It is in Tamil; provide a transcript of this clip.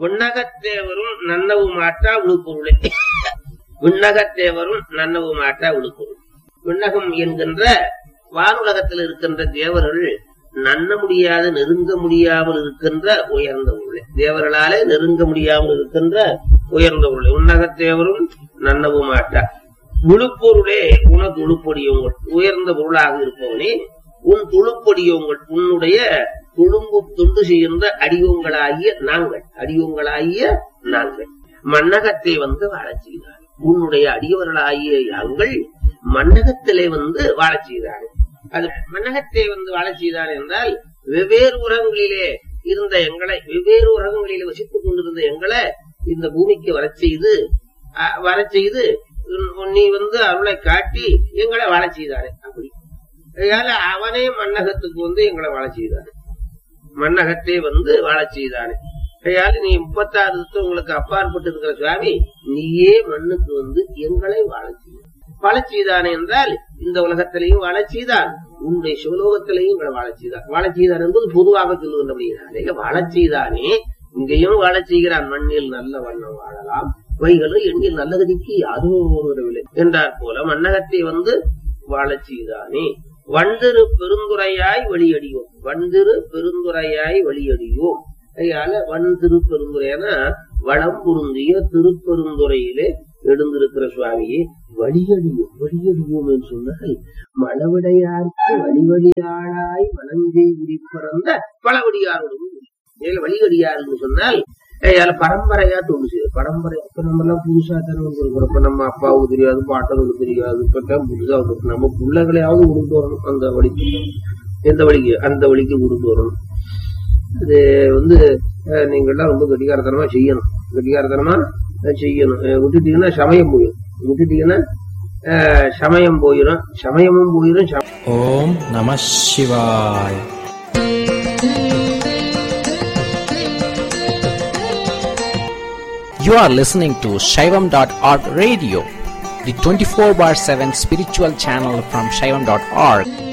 விண்ணகத்தேவரும் நன்னவு மாட்டா விழுப்பொருளே விண்ணகத்தேவரும் நன்னவு மாட்டா விழுப்பொருள் விண்ணகம் என்கின்ற வானுலகத்தில் இருக்கின்ற தேவர்கள் நன்ன முடியாத நெருங்க முடியாமல் இருக்கின்ற உயர்ந்த உருளை தேவர்களாலே நெருங்க முடியாமல் இருக்கின்ற உயர்ந்த உருளை உன்னகத்தேவரும் நன்னவு மாட்டா விழுப்பொருளே உனக்கு உழுப்பொடியவங்கள் உயர்ந்த பொருளாக இருப்பவனே உன் துளுப்பொடியவங்கள் உன்னுடைய துளும்பு துண்டு செய்கின்ற அடியோங்களாகிய நாங்கள் அடியோங்களாகிய நாங்கள் மன்னகத்தை வந்து வாழச் செய்தார் உன்னுடைய அடியவர்களாகிய நாங்கள் மன்னகத்திலே வந்து வாழச் செய்தார்கள் அது மன்னகத்தை வந்து வாழச் செய்தார் என்றால் வெவ்வேறு உலகங்களிலே இருந்த எங்களை வெவ்வேறு உலகங்களிலே வசித்துக் கொண்டிருந்த எங்களை இந்த பூமிக்கு வரச் செய்து அஹ், வரச் செய்து உன்- நீ வந்து அருளை காட்டி எங்களை வாழச் செய்தாரு அப்படி அதனால அவனே மன்னகத்துக்கு வந்து எங்களை வாழச் செய்தாரு மன்னகத்தை வந்து வாழச் செய்தாரு அதனால நீ முப்பத்தாறு உங்களுக்கு அப்பாற்பட்டு இருக்கிற சுவாமி நீயே மண்ணுக்கு வந்து எங்களை வாழச் செய்தார் வாழச் செய்தான் என்றால் இந்த உலகத்திலையும் வாழச் செய்தான் உன்னுடைய சிவலோகத்திலையும் எங்களை வாழச் செய்தார் வாழச் செய்தார் என்பது பொதுவாக சொல்லுகின்றபடியாலே வாழச் செய்தானே இங்கேயும் வாழச் செய்கிறான் மண்ணில் நல்ல வண்ணம் வாழலாம் வைகளும் எண்ணில் நல்ல கதிக்கு அதுவும் வரவில்லை என்றார் போல மன்னகத்தை வந்து வாழச் செய்தானே வண்டிரு பெருந்துரையாய் வெளியடியோம் வண்டிரு பெருந்துரையாய் வெளியடியோம் அதனால வன் திருப்பெருந்துரையான வளம் பொருந்திய திருப்பெருந்துறையிலே எழுந்திருக்கிற சுவாமியே வழியடியோம் வழியடியோம் என்று சொன்னால் மழவிடையார்க்கு வழிவழியாளாய் மனஞ்சை பிறந்த பழவடியாரோடும் இதுல வழிகடியார் என்று சொன்னால் ஏயால பரம்பரையா தொண்டு செய்யும் பரம்பரை இப்ப நம்ம எல்லாம் புதுசா தானே வந்துருக்கிறோம் இப்ப நம்ம அப்பாவுக்கு தெரியாது பாட்டனுக்கு தெரியாது இப்பதான் புதுசா வந்து நம்ம பிள்ளைகளையாவது கொண்டு வரணும் அந்த வழிக்கு எந்த வழிக்கு அந்த வழிக்கு கொண்டு வரணும் இது வந்து அஹ், நீங்கெல்லாம் ரொம்ப கெட்டிகாரத்தனமா செய்யணும் கெட்டிகாரத்தனமா அஹ், செய்யணும் அஹ், விட்டுட்டீங்கன்னா சமயம் போயிடும் விட்டுட்டீங்கன்னா அஹ், சமயம் போயிடும் சமயமும் போயிடும் சம- ஓம் நம சிவாய் You are listening to Shaivam.org radio, the 24 bar 7 spiritual channel from Shaivam.org.